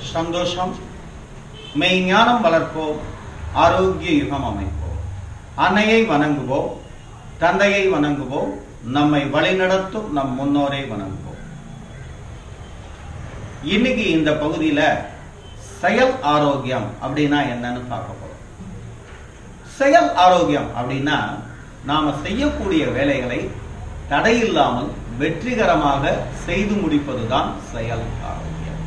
சந்தோஷம் மெய்ஞானம் வளர்ப்போம் ஆரோக்கிய யுகம் அமைப்போம் அன்னையை வணங்குவோம் தந்தையை வணங்குவோம் நம்மை வழிநடத்தும் நம் முன்னோரை வணங்குவோம் இன்னைக்கு இந்த பகுதியில செயல் ஆரோக்கியம் அப்படின்னா என்னன்னு பார்க்க போறோம் செயல் ஆரோக்கியம் அப்படின்னா நாம செய்யக்கூடிய வேலைகளை தடையில்லாமல் வெற்றிகரமாக செய்து முடிப்பதுதான் செயல் ஆரோக்கியம்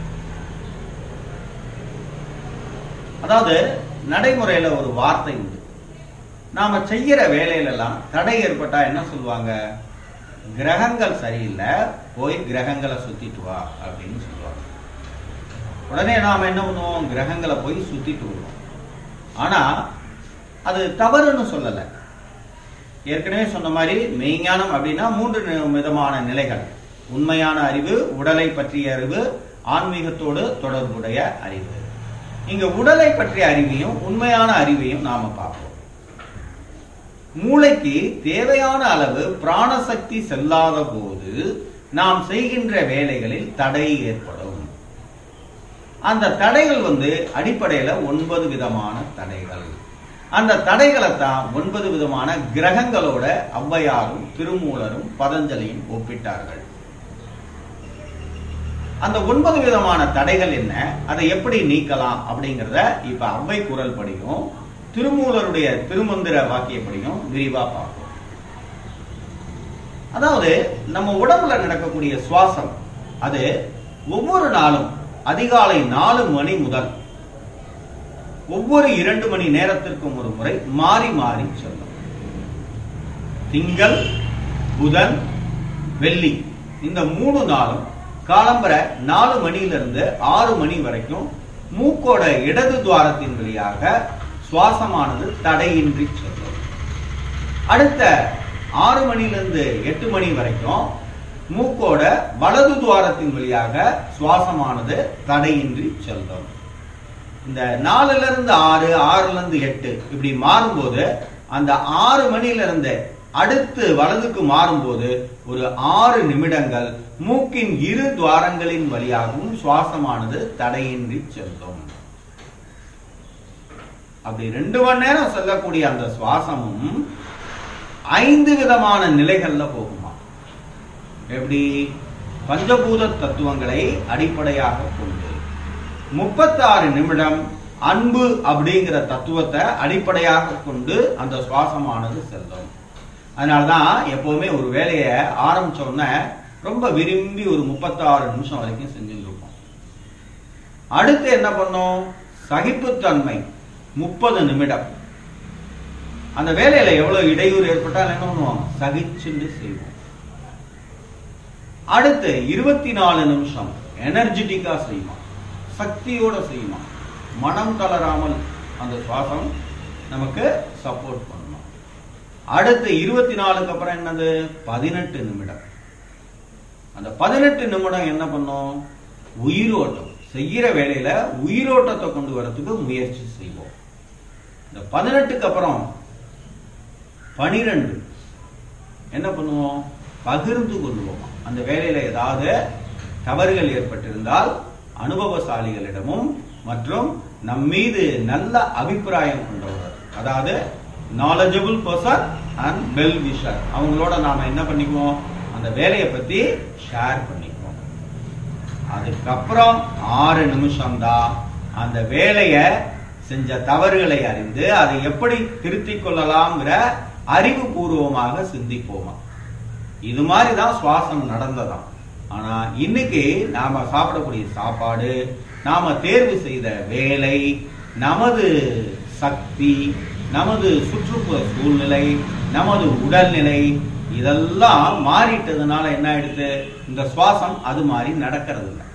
அதாவது நடைமுறையில ஒரு வார்த்தை உண்டு நாம செய்யற வேலையில எல்லாம் தடை ஏற்பட்டா என்ன சொல்லுவாங்க கிரகங்கள் சரியில்லை போய் கிரகங்களை சுத்திட்டு வா அப்படின்னு சொல்லுவாங்க உடனே நாம என்ன பண்ணுவோம் கிரகங்களை போய் சுத்திட்டு வருவோம் ஆனா அது தவறுன்னு சொல்லல ஏற்கனவே சொன்ன மாதிரி மெய்ஞானம் அப்படின்னா மூன்று நி- விதமான நிலைகள் உண்மையான அறிவு உடலை பற்றிய அறிவு ஆன்மீகத்தோடு தொடர்புடைய அறிவு இங்க உடலை பற்றிய அறிவையும் உண்மையான அறிவையும் நாம பார்ப்போம் மூளைக்கு தேவையான அளவு பிராணசக்தி செல்லாத போது நாம் செய்கின்ற வேலைகளில் தடை ஏற்படும் அந்த தடைகள் வந்து அடிப்படையில ஒன்பது விதமான தடைகள் அந்த தடைகளை தான் ஒன்பது விதமான கிரகங்களோட ஔவையாரும் திருமூலரும் பதஞ்சலியும் ஒப்பிட்டார்கள் அந்த ஒன்பது விதமான தடைகள் என்ன அதை எப்படி நீக்கலாம் அப்படிங்கறத இப்ப அவ்வை குரல் படியும் திருமூலருடைய திருமந்திர வாக்கியப்படியும் விரிவா பார்ப்போம் அதாவது நம்ம உடம்புல நடக்கக்கூடிய சுவாசம் அது ஒவ்வொரு நாளும் அதிகாலை நாலு மணி முதல் ஒவ்வொரு இரண்டு மணி நேரத்திற்கும் ஒரு முறை மாறி மாறி செல்லும் திங்கள் புதன் வெள்ளி இந்த மூணு நாளும் காலம்பர நாலு மணியிலிருந்து ஆறு மணி வரைக்கும் மூக்கோட இடது துவாரத்தின் வழியாக சுவாசமானது தடையின்றி செல்லும் அடுத்த ஆறு மணியிலிருந்து எட்டு மணி வரைக்கும் மூக்கோட வலது துவாரத்தின் வழியாக சுவாசமானது தடையின்றி செல்லும் இந்த நாலுல இருந்து ஆறு ஆறுல இருந்து எட்டு இப்படி மாறும்போது அந்த ஆறு மணில இருந்து அடுத்து வலதுக்கு மாறும்போது ஒரு ஆறு நிமிடங்கள் மூக்கின் இரு துவாரங்களின் வழியாகவும் சுவாசமானது தடையின்றி செல்லும் அப்படி ரெண்டு மணி நேரம் செல்லக்கூடிய அந்த சுவாசமும் ஐந்து விதமான நிலைகள்ல போகுமா எப்படி பஞ்சபூத தத்துவங்களை அடிப்படையாக கொண்டு முப்பத்தாறு நிமிடம் அன்பு அப்படிங்கிற தத்துவத்தை அடிப்படையாக கொண்டு அந்த சுவாசமானது செல்லும் அதனாலதான் எப்பவுமே ஒரு வேலையை ஆரம்பிச்ச உடனே ரொம்ப விரும்பி ஒரு முப்பத்தாறு நிமிஷம் வரைக்கும் செஞ்சுட்டு இருப்போம் அடுத்து என்ன பண்ணோம் சகிப்புத்தன்மை முப்பது நிமிடம் அந்த வேலையில எவ்வளவு இடையூறு ஏற்பட்டால் என்ன பண்ணுவோம் சகிச்சுண்டு செய்வோம் அடுத்து இருபத்தி நாலு நிமிஷம் எனர்ஜெட்டிக்கா செய்வோம் சக்தியோட செய்யணும் மனம் தளராமல் அந்த சுவாசம் நமக்கு சப்போர்ட் பண்ணணும் அடுத்து இருபத்தி நாலுக்கு அப்புறம் என்னது பதினெட்டு நிமிடம் அந்த பதினெட்டு நிமிடம் என்ன பண்ணும் உயிரோட்டம் செய்யற வேலையில உயிரோட்டத்தை கொண்டு வரதுக்கு முயற்சி செய்வோம் இந்த பதினெட்டுக்கு அப்புறம் பனிரெண்டு என்ன பண்ணுவோம் பகிர்ந்து கொள்வோம் அந்த வேலையில ஏதாவது தவறுகள் ஏற்பட்டிருந்தால் அனுபவசாலிகளிடமும் மற்றும் நம் மீது நல்ல அபிப்பிராயம் கொண்டவர் அதாவது knowledgeable person and well wisher அவங்களோட நாம என்ன பண்ணிக்குவோம் அந்த வேலையை பத்தி ஷேர் பண்ணிக்குவோம் அதுக்கப்புறம் ஆறு நிமிஷம் தான் அந்த வேலையை செஞ்ச தவறுகளை அறிந்து அதை எப்படி திருத்திக் கொள்ளலாம்ங்கிற அறிவுபூர்வமாக சிந்திப்போமா இது மாதிரி தான் சுவாசம் நடந்ததாம் ஆனா இன்னைக்கு நாம சாப்பிடக்கூடிய சாப்பாடு நாம தேர்வு செய்த வேலை நமது சக்தி நமது சுற்றுப்புற சூழ்நிலை நமது உடல்நிலை இதெல்லாம் மாறிட்டதுனால என்ன ஆயிடுது இந்த சுவாசம் அது மாதிரி நடக்கிறது இல்லை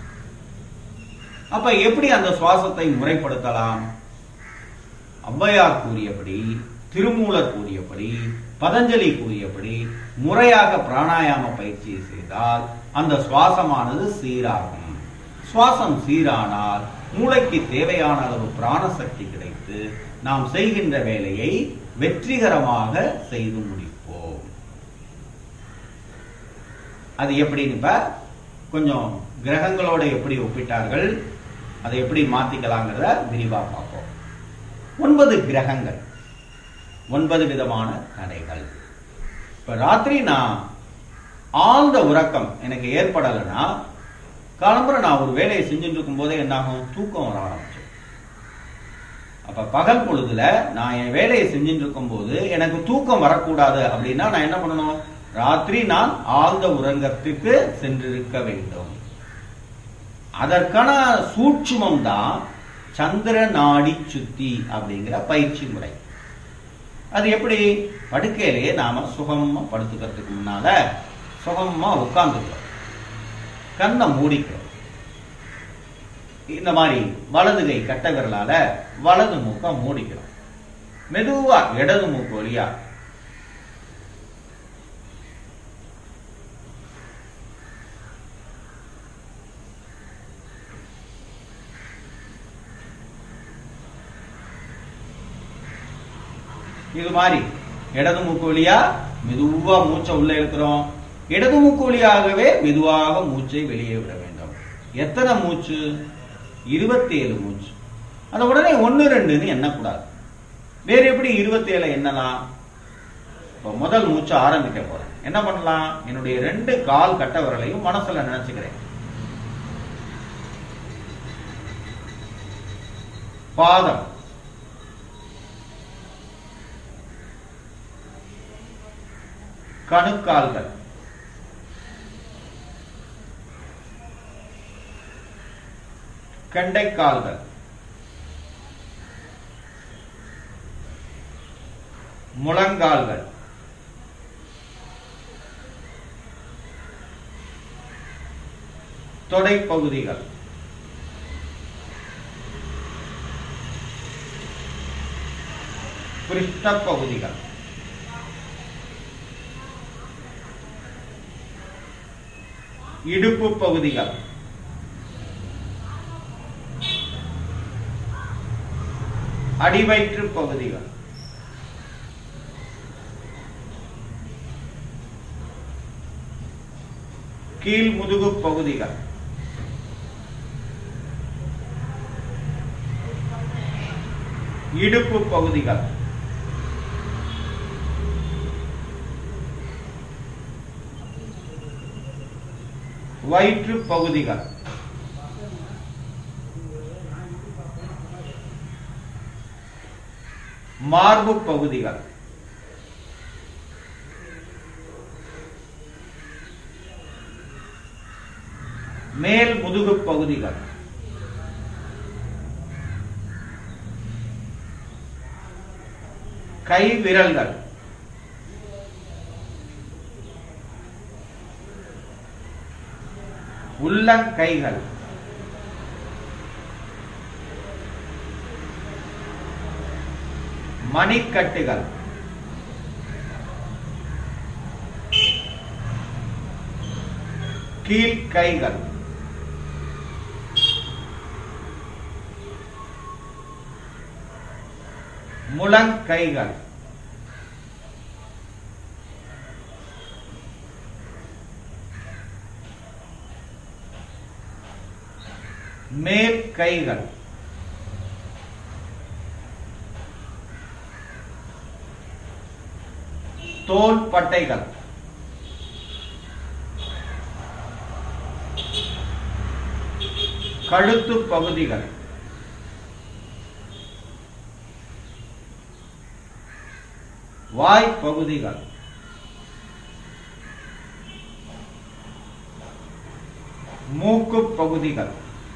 அப்ப எப்படி அந்த சுவாசத்தை முறைப்படுத்தலாம் ஔவையார் கூறியபடி திருமூலர் கூறியபடி பதஞ்சலி கூறியபடி முறையாக பிராணாயாம பயிற்சியை செய்தால் அந்த சுவாசமானது சீராகும் சுவாசம் சீரானால் மூளைக்கு தேவையான அளவு பிராணசக்தி கிடைத்து நாம் செய்கின்ற வேலையை வெற்றிகரமாக செய்து முடிப்போம் அது எப்படின்னு இப்ப கொஞ்சம் கிரகங்களோட எப்படி ஒப்பிட்டார்கள் அதை எப்படி மாத்திக்கலாங்கிறத விரிவா பார்ப்போம் ஒன்பது கிரகங்கள் ஒன்பது விதமான தடைகள் இப்ப ராத்திரி நான் ஆழ்ந்த உறக்கம் எனக்கு ஏற்படலைன்னா காலம்புற நான் ஒரு வேலையை செஞ்சுட்டு இருக்கும் போதே என்னாகும் தூக்கம் வர ஆரம்பிச்சு அப்ப பகல் பொழுதுல நான் என் வேலையை செஞ்சுட்டு இருக்கும் போது எனக்கு தூக்கம் வரக்கூடாது அப்படின்னா நான் என்ன பண்ணணும் ராத்திரி நான் ஆழ்ந்த உறங்கத்துக்கு சென்றிருக்க வேண்டும் அதற்கான சூட்சுமம் தான் சந்திர நாடி சுத்தி அப்படிங்கிற பயிற்சி முறை அது எப்படி படுக்கையிலேயே நாம சுகமா படுத்துக்கிறதுக்கு முன்னால சுகமா உட்கார்ந்துக்கிறோம் கண்ணை மூடிக்கிறோம் இந்த மாதிரி வலது கை கட்ட விரலால வலது மூக்க மூடிக்கிறோம் மெதுவா இடது மூக்கு வழியா இது மாதிரி இடது மூக்கு வழியா மெதுவா மூச்சை உள்ள இழுக்கிறோம் இடது மூக்கு வழியாகவே மெதுவாக மூச்சை வெளியே விட வேண்டும் எத்தனை மூச்சு இருபத்தி ஏழு மூச்சு அந்த உடனே ஒன்னு ரெண்டுன்னு எண்ணக்கூடாது வேற எப்படி இருபத்தி ஏழு எண்ணலாம் இப்போ முதல் மூச்சு ஆரம்பிக்க போறேன் என்ன பண்ணலாம் என்னுடைய ரெண்டு கால் கட்ட விரலையும் மனசுல நினைச்சுக்கிறேன் பாதம் கணுக்கால்கள் கெண்டைக்கால்கள் முழங்கால்கள் தொடைப்பகுதிகள் பிருஷ்ட பகுதிகள் இடுப்பு பகுதிகள் அடிவயிற்று பகுதிகள் கீழ் முதுகு பகுதிகள் இடுப்பு பகுதிகள் வயிற்று பகுதிகள் மார்பு பகுதிகள் மேல் முதுகு பகுதிகள் கை விரல்கள் உள்ளங்கைகள் மணிக்கட்டுகள் கீழ்கைகள் முழங்கைகள் மேல் கைகள் தோல் பட்டைகள் கழுத்து பகுதிகள் வாய் பகுதிகள் மூக்கு பகுதிகள்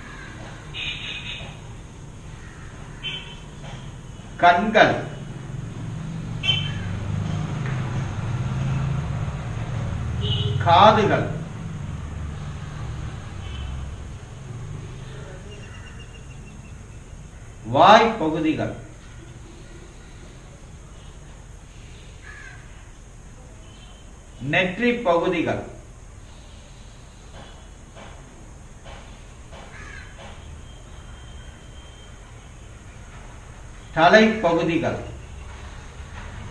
கண்கள் காதுகள் வாய் பகுதிகள் நெற்றி பகுதிகள் தலைப்பகுதிகள்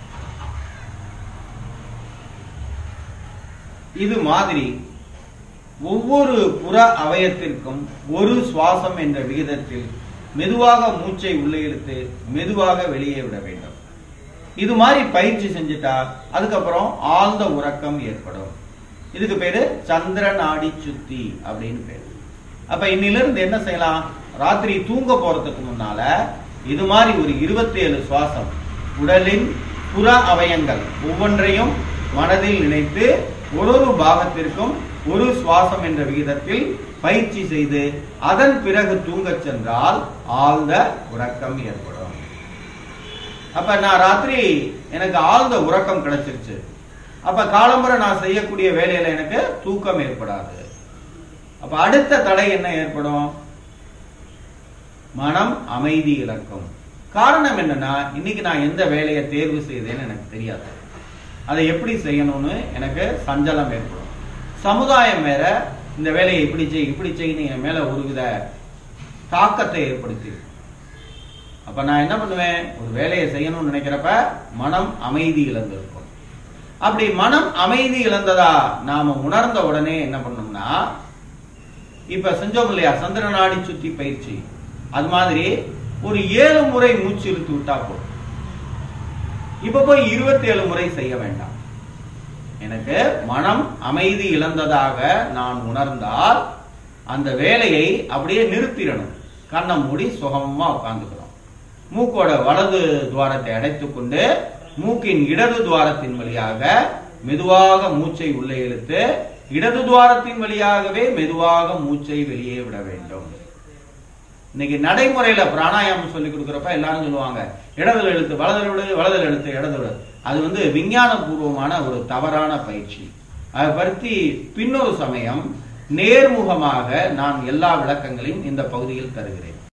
இது மாதிரி ஒவ்வொரு புற அவயத்திற்கும் ஒரு சுவாசம் என்ற விகிதத்தில் மெதுவாக மூச்சை உள்ளே இழுத்து மெதுவாக வெளியே விட வேண்டும் இது மாதிரி பயிற்சி செஞ்சுட்டா அதுக்கப்புறம் ஆழ்ந்த உறக்கம் ஏற்படும் இதுக்கு பேரு சந்திர நாடி சுத்தி அப்படின்னு பேரு அப்ப இன்னிலிருந்து என்ன செய்யலாம் ராத்திரி தூங்க போறதுக்கு முன்னால இது மாதிரி ஒரு இருபத்தி ஏழு சுவாசம் உடலின் புற அவயங்கள் ஒவ்வொன்றையும் மனதில் நினைத்து ஒரு ஒரு பாகத்திற்கும் ஒரு சுவாசம் என்ற விகிதத்தில் பயிற்சி செய்து அதன் பிறகு தூங்கச் சென்றால் ஆழ்ந்த உறக்கம் ஏற்படும் அப்ப நான் ராத்திரி எனக்கு ஆழ்ந்த உறக்கம் கிடைச்சிருச்சு அப்ப காலம்புரை நான் செய்யக்கூடிய வேலையில எனக்கு தூக்கம் ஏற்படாது அப்ப அடுத்த தடை என்ன ஏற்படும் மனம் அமைதி இழக்கும் காரணம் என்னன்னா இன்னைக்கு நான் எந்த வேலையை தேர்வு செய்தேன்னு எனக்கு தெரியாது அதை எப்படி செய்யணும்னு எனக்கு சஞ்சலம் ஏற்படும் சமுதாயம் வேற இந்த வேலையை இப்படி செய் இப்படி செய்யணும் என் மேல ஒருவித தாக்கத்தை ஏற்படுத்தி அப்ப நான் என்ன பண்ணுவேன் ஒரு வேலையை செய்யணும்னு நினைக்கிறப்ப மனம் அமைதி இழந்திருக்கும் அப்படி மனம் அமைதி இழந்ததா நாம உணர்ந்த உடனே என்ன பண்ணோம்னா இப்ப செஞ்சோம் இல்லையா சந்திர நாடி சுத்தி பயிற்சி அது மாதிரி ஒரு ஏழு முறை மூச்சு இழுத்து விட்டா போதும் இப்ப போய் இருபத்தி ஏழு முறை செய்ய வேண்டாம் எனக்கு மனம் அமைதி இழந்ததாக நான் உணர்ந்தால் அந்த வேலையை அப்படியே நிறுத்திடணும் கண்ணை மூடி சுகமா உட்கார்ந்துக்கிறோம் மூக்கோட வலது துவாரத்தை அடைத்துக் கொண்டு மூக்கின் இடது துவாரத்தின் வழியாக மெதுவாக மூச்சை உள்ளே இழுத்து இடது துவாரத்தின் வழியாகவே மெதுவாக மூச்சை வெளியே விட வேண்டும் இன்னைக்கு நடைமுறையில பிராணாயாமம் சொல்லி கொடுக்குறப்ப எல்லாரும் சொல்லுவாங்க இடதுல எழுத்து வலதுல விடு வலதுல எழுத்து இடதுல விடு. அது வந்து விஞ்ஞான பூர்வமான ஒரு தவறான பயிற்சி அதை பற்றி பின்னொரு சமயம் நேர்முகமாக நான் எல்லா விளக்கங்களையும் இந்த பகுதியில் தருகிறேன்